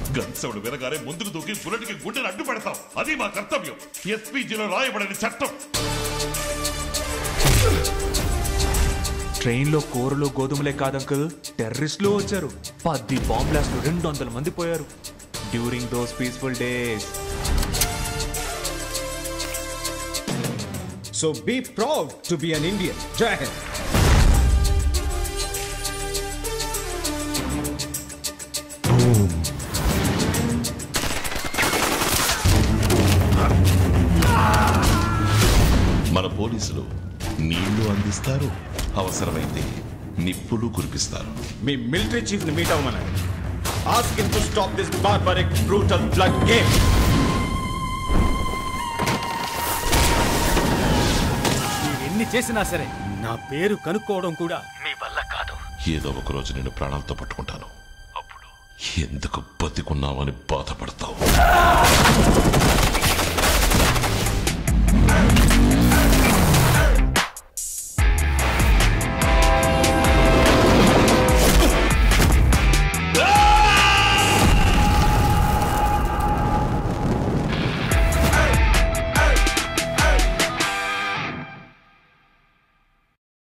గన్సవుడు వినగానే ముందుకు దూకి బుల్లెట్ కి గుండెలు అడ్డు పెడతాం అది మా కర్తవ్యం ఎస్పీజీలో రాయబడిన చట్టం ట్రైన్లో కూరలు గోధుమలే కాదు అంకుల్ టెర్రరిస్టులు వచ్చారు పది బాంబ్ బ్లాస్ట్లు రెండు వందల మంది పోయారు during those peaceful days So be proud to be an Indian. Jai Hind. మన పోలీసులు నీళ్లు అందిస్తారు అవసరమైతే నిప్పులు కురిపిస్తారు మీ మిలిటరీ చీఫ్ ని మీట్ అవ్వమన్నారు ask him to stop this barbaric brutal blood game ఎన్ని చేసినా సరే నా పేరు కనుక్కోవడం కూడా మీ వల్ల కాదు ఏదో ఒక రోజు నేను ప్రాణాలతో పట్టుకుంటాను అప్పుడు ఎందుకు బతికున్నావని బాధపడతావు